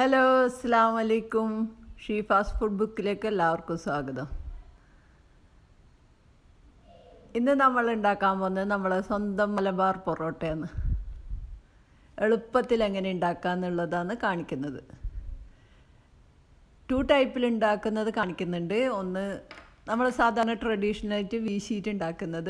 hello അസ്സാം വലൈക്കും she fast food ബുക്കിലേക്ക് എല്ലാവർക്കും സ്വാഗതം ഇന്ന് നമ്മൾ ഉണ്ടാക്കാൻ പോകുന്നത് നമ്മളെ സ്വന്തം മലബാർ പൊറോട്ടയാണ് എളുപ്പത്തിൽ എങ്ങനെ ഉണ്ടാക്കാന്നുള്ളതാണ് കാണിക്കുന്നത് ടു ടൈപ്പിൽ ഉണ്ടാക്കുന്നത് കാണിക്കുന്നുണ്ട് ഒന്ന് നമ്മൾ സാധാരണ ട്രഡീഷണലായിട്ട് വീശിയിട്ട് ഉണ്ടാക്കുന്നത്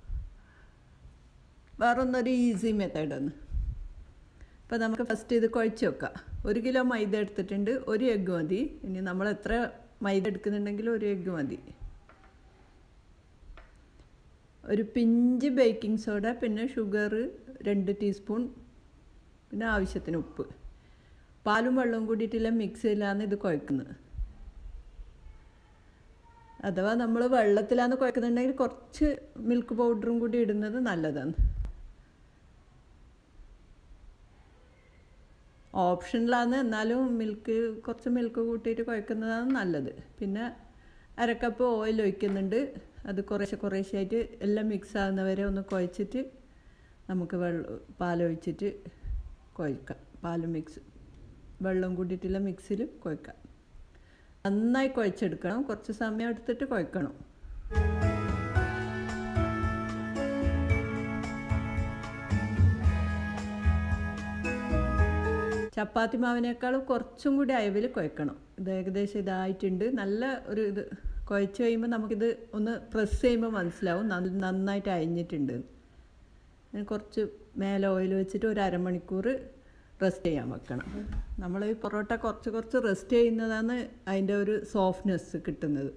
വേറൊന്നൊരു ഈസി മെത്തേഡാണ് അപ്പോൾ നമുക്ക് ഫസ്റ്റ് ഇത് കുഴച്ച് വെക്കാം ഒരു കിലോ മൈദ എടുത്തിട്ടുണ്ട് ഒരു എഗ്ഗ് മതി ഇനി നമ്മൾ എത്ര മൈദ എടുക്കുന്നുണ്ടെങ്കിലും ഒരു എഗ്ഗ് മതി ഒരു പിഞ്ച് ബേക്കിംഗ് സോഡ പിന്നെ ഷുഗർ രണ്ട് ടീസ്പൂൺ പിന്നെ ആവശ്യത്തിന് ഉപ്പ് പാലും വെള്ളവും കൂടിയിട്ടുള്ള മിക്സിയിലാണ് ഇത് കുഴക്കുന്നത് അഥവാ നമ്മൾ വെള്ളത്തിലാണ് കുഴക്കുന്നുണ്ടെങ്കിൽ കുറച്ച് മിൽക്ക് പൗഡറും കൂടി ഇടുന്നത് നല്ലതാണ് ഓപ്ഷനിലാണ് എന്നാലും മിൽക്ക് കുറച്ച് മിൽക്ക് കൂട്ടിയിട്ട് കുഴക്കുന്നതാണ് നല്ലത് പിന്നെ അരക്കപ്പ് ഓയിൽ ഒഴിക്കുന്നുണ്ട് അത് കുറേശ്ശെ കുറേശ്ശെ ആയിട്ട് എല്ലാം മിക്സ് ആകുന്നവരെ ഒന്ന് കുഴച്ചിട്ട് നമുക്ക് വെള്ളം പാലൊഴിച്ചിട്ട് കുഴക്കാം പാൽ മിക്സ് വെള്ളം കൂട്ടിയിട്ടുള്ള മിക്സിൽ കുഴക്കാം നന്നായി കുഴച്ചെടുക്കണം കുറച്ച് സമയം എടുത്തിട്ട് കുഴക്കണം ചപ്പാത്തി മാവിനേക്കാളും കുറച്ചും കൂടി അയവിൽ കുഴക്കണം ഇത് ഏകദേശം ഇതായിട്ടുണ്ട് നല്ല ഒരു ഇത് കുഴച്ച് കഴിയുമ്പോൾ നമുക്കിത് ഒന്ന് പ്രസ് ചെയ്യുമ്പോൾ മനസ്സിലാവും നന്നായിട്ട് അയഞ്ഞിട്ടുണ്ട് കുറച്ച് മേലെ ഓയിൽ വെച്ചിട്ട് ഒരു അരമണിക്കൂർ റെസ്റ്റ് ചെയ്യാൻ വെക്കണം നമ്മൾ ഈ പൊറോട്ട കുറച്ച് കുറച്ച് റെസ്റ്റ് ചെയ്യുന്നതാണ് അതിൻ്റെ ഒരു സോഫ്റ്റ്നെസ് കിട്ടുന്നത്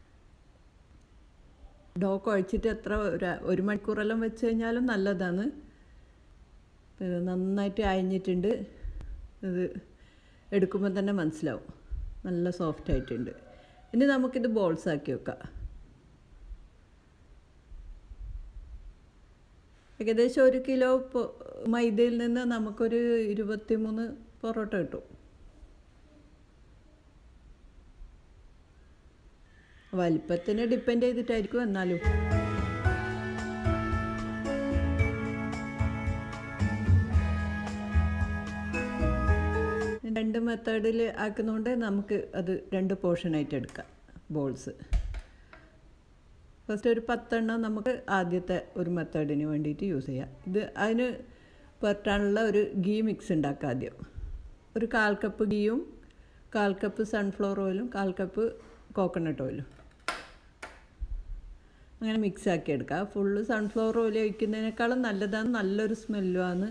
ഡോ കുഴച്ചിട്ട് എത്ര ഒരു ഒരു മണിക്കൂറെല്ലാം വെച്ച് കഴിഞ്ഞാലും നല്ലതാണ് ഇത് നന്നായിട്ട് അയഞ്ഞിട്ടുണ്ട് ഇത് എടുക്കുമ്പോൾ തന്നെ മനസ്സിലാവും നല്ല സോഫ്റ്റ് ആയിട്ടുണ്ട് ഇനി നമുക്കിത് ബോൾസ് ആക്കി വെക്കാം ഏകദേശം ഒരു കിലോ മൈദയിൽ നിന്ന് നമുക്കൊരു ഇരുപത്തി മൂന്ന് പൊറോട്ട കിട്ടും വലിപ്പത്തിന് ഡിപ്പെൻഡ് ചെയ്തിട്ടായിരിക്കും എന്നാലും രണ്ട് മെത്തേഡിൽ ആക്കുന്നതുകൊണ്ട് നമുക്ക് അത് രണ്ട് പോർഷനായിട്ട് എടുക്കാം ബോൾസ് ഫസ്റ്റ് ഒരു പത്തെണ്ണം നമുക്ക് ആദ്യത്തെ ഒരു മെത്തേഡിന് വേണ്ടിയിട്ട് യൂസ് ചെയ്യാം ഇത് അതിന് പറ്റാനുള്ള ഒരു ഗീ മിക്സ് ഉണ്ടാക്കാം ആദ്യം ഒരു കാൽ കപ്പ് ഗീയും കാൽ കപ്പ് സൺഫ്ലവർ ഓയിലും കാൽ കപ്പ് കോക്കനട്ട് ഓയിലും അങ്ങനെ മിക്സ് ആക്കി എടുക്കുക ഫുള്ള് സൺഫ്ലവർ ഓയിൽ ഒഴിക്കുന്നതിനേക്കാളും നല്ലതാണ് നല്ലൊരു സ്മെല്ലുമാണ്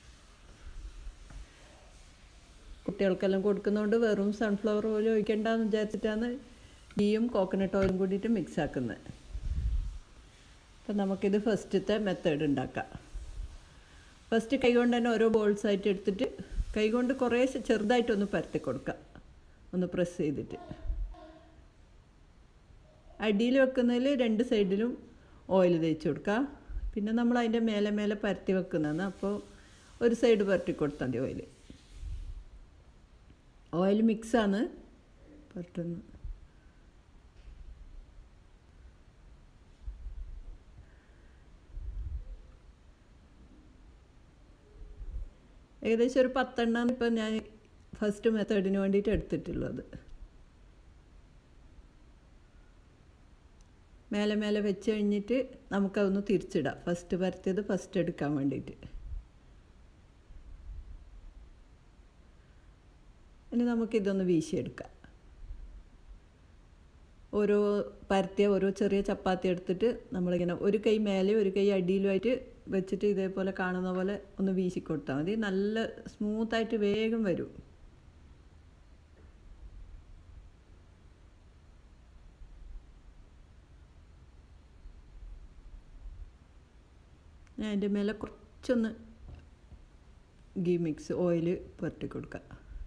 കുട്ടികൾക്കെല്ലാം കൊടുക്കുന്നതുകൊണ്ട് വെറും സൺഫ്ലവർ ഓയിൽ ഒഴിക്കണ്ടെന്ന് വിചാരിച്ചിട്ടാണ് ഗീയും കോക്കനട്ട് ഓയിലും കൂടിയിട്ട് മിക്സ് ആക്കുന്നത് അപ്പം നമുക്കിത് ഫസ്റ്റത്തെ മെത്തേഡ് ഉണ്ടാക്കാം ഫസ്റ്റ് കൈകൊണ്ട് തന്നെ ഓരോ ബോൾസ് ആയിട്ട് എടുത്തിട്ട് കൈകൊണ്ട് കുറേ ചെറുതായിട്ടൊന്ന് പരത്തി കൊടുക്കുക ഒന്ന് പ്രസ് ചെയ്തിട്ട് അടിയിൽ വെക്കുന്നതിൽ രണ്ട് സൈഡിലും ഓയിൽ തേച്ച് കൊടുക്കുക പിന്നെ നമ്മൾ അതിൻ്റെ മേലെ മേലെ പരത്തി വെക്കുന്നതാണ് അപ്പോൾ ഒരു സൈഡ് പരട്ടി കൊടുത്താൽ മതി ഓയിൽ ഓയിൽ മിക്സാണ് പറ്റുന്നത് ഏകദേശം ഒരു പത്തെണ്ണം ഇപ്പം ഞാൻ ഫസ്റ്റ് മെത്തേഡിന് വേണ്ടിയിട്ട് എടുത്തിട്ടുള്ളത് മേലെ മേലെ വെച്ച് കഴിഞ്ഞിട്ട് നമുക്കതൊന്ന് തിരിച്ചിടാം ഫസ്റ്റ് പരത്തിയത് ഫസ്റ്റ് എടുക്കാൻ വേണ്ടിയിട്ട് ഇനി നമുക്കിതൊന്ന് വീശിയെടുക്കാം ഓരോ പരത്തിയ ഓരോ ചെറിയ ചപ്പാത്തി എടുത്തിട്ട് നമ്മളിങ്ങനെ ഒരു കൈ മേലെ ഒരു കൈ അടിയിലുമായിട്ട് വെച്ചിട്ട് ഇതേപോലെ കാണുന്ന പോലെ ഒന്ന് വീശി കൊടുത്താൽ മതി നല്ല സ്മൂത്തായിട്ട് വേഗം വരും ഞാൻ അതിൻ്റെ മേലെ കുറച്ചൊന്ന് ഗീ മിക്സ് ഓയിൽ പുരട്ടി കൊടുക്കുക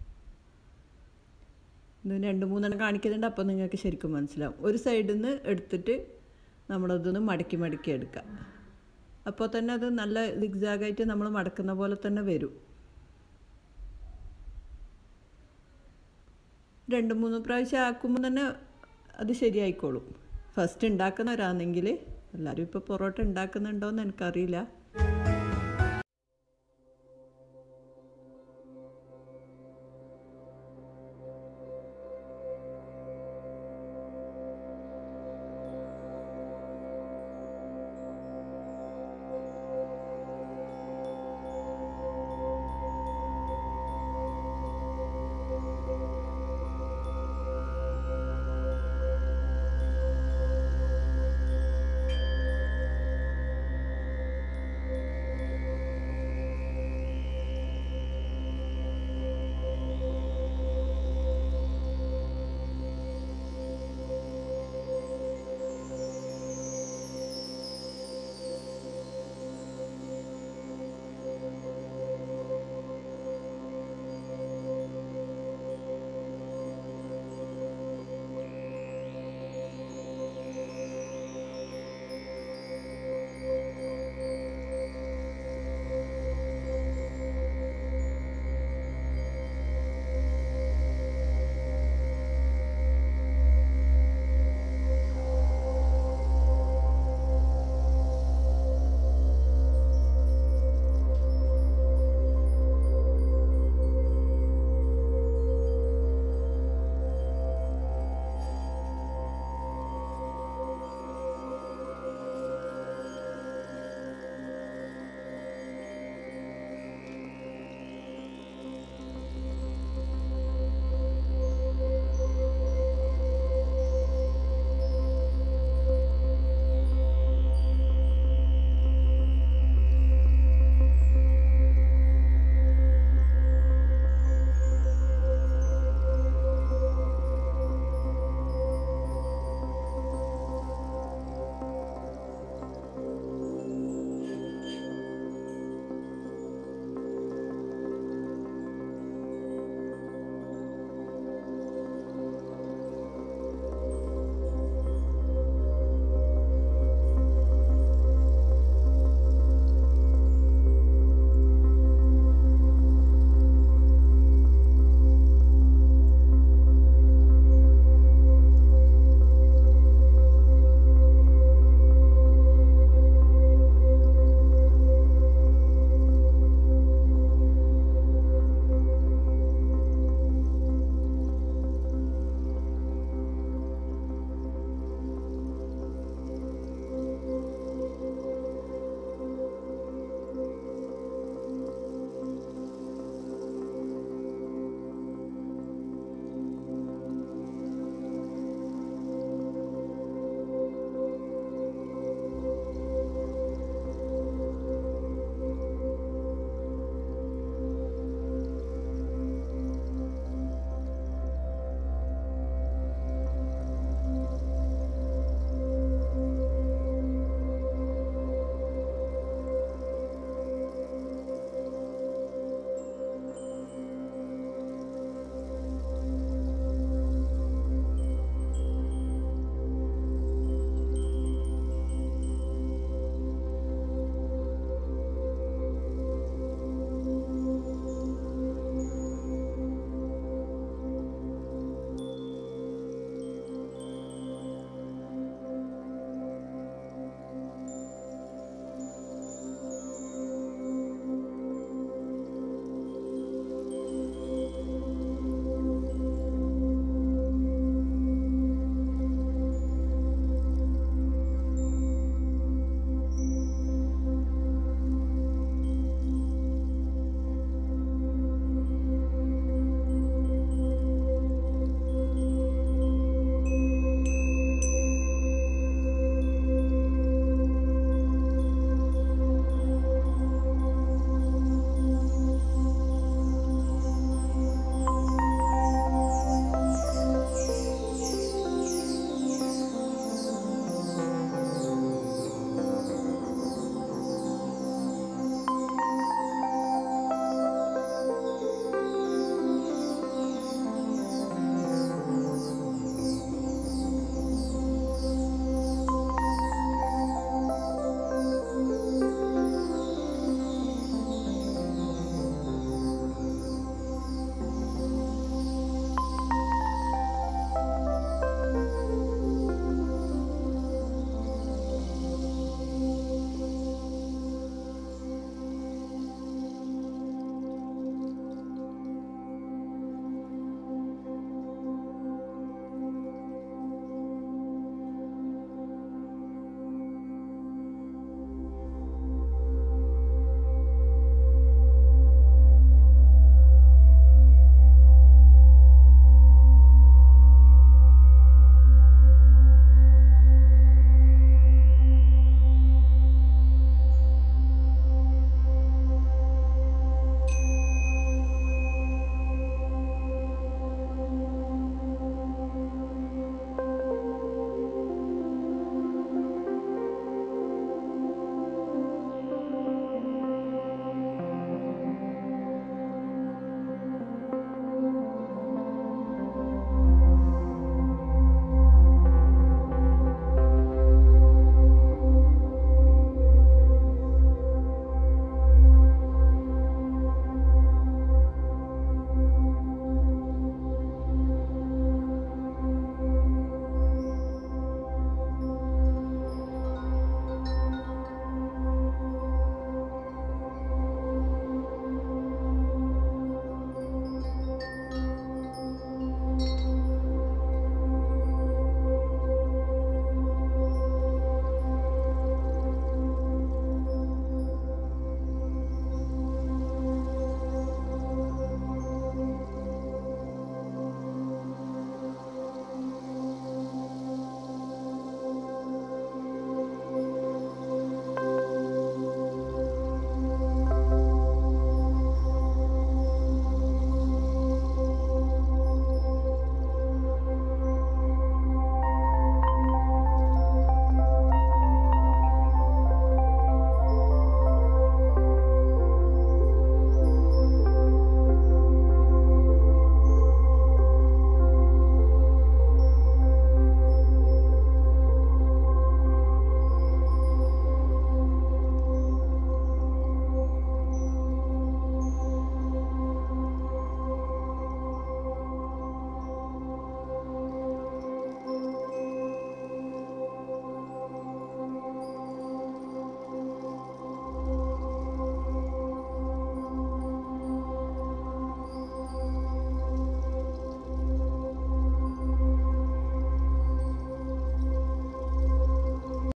ഇത് രണ്ട് മൂന്നെണ്ണം കാണിക്കുന്നുണ്ട് അപ്പോൾ നിങ്ങൾക്ക് ശരിക്കും മനസ്സിലാവും ഒരു സൈഡിൽ നിന്ന് എടുത്തിട്ട് നമ്മളതൊന്ന് മടക്കി മടക്കി എടുക്കുക അപ്പോൾ തന്നെ അത് നല്ല സിഗ്സാഗായിട്ട് നമ്മൾ മടക്കുന്ന പോലെ തന്നെ വരും രണ്ട് മൂന്ന് പ്രാവശ്യം ആക്കുമ്പോൾ തന്നെ അത് ശരിയായിക്കോളും ഫസ്റ്റ് ഉണ്ടാക്കുന്നവരാണെങ്കിൽ എല്ലാവരും ഇപ്പോൾ പൊറോട്ട ഉണ്ടാക്കുന്നുണ്ടോയെന്ന് എനിക്കറിയില്ല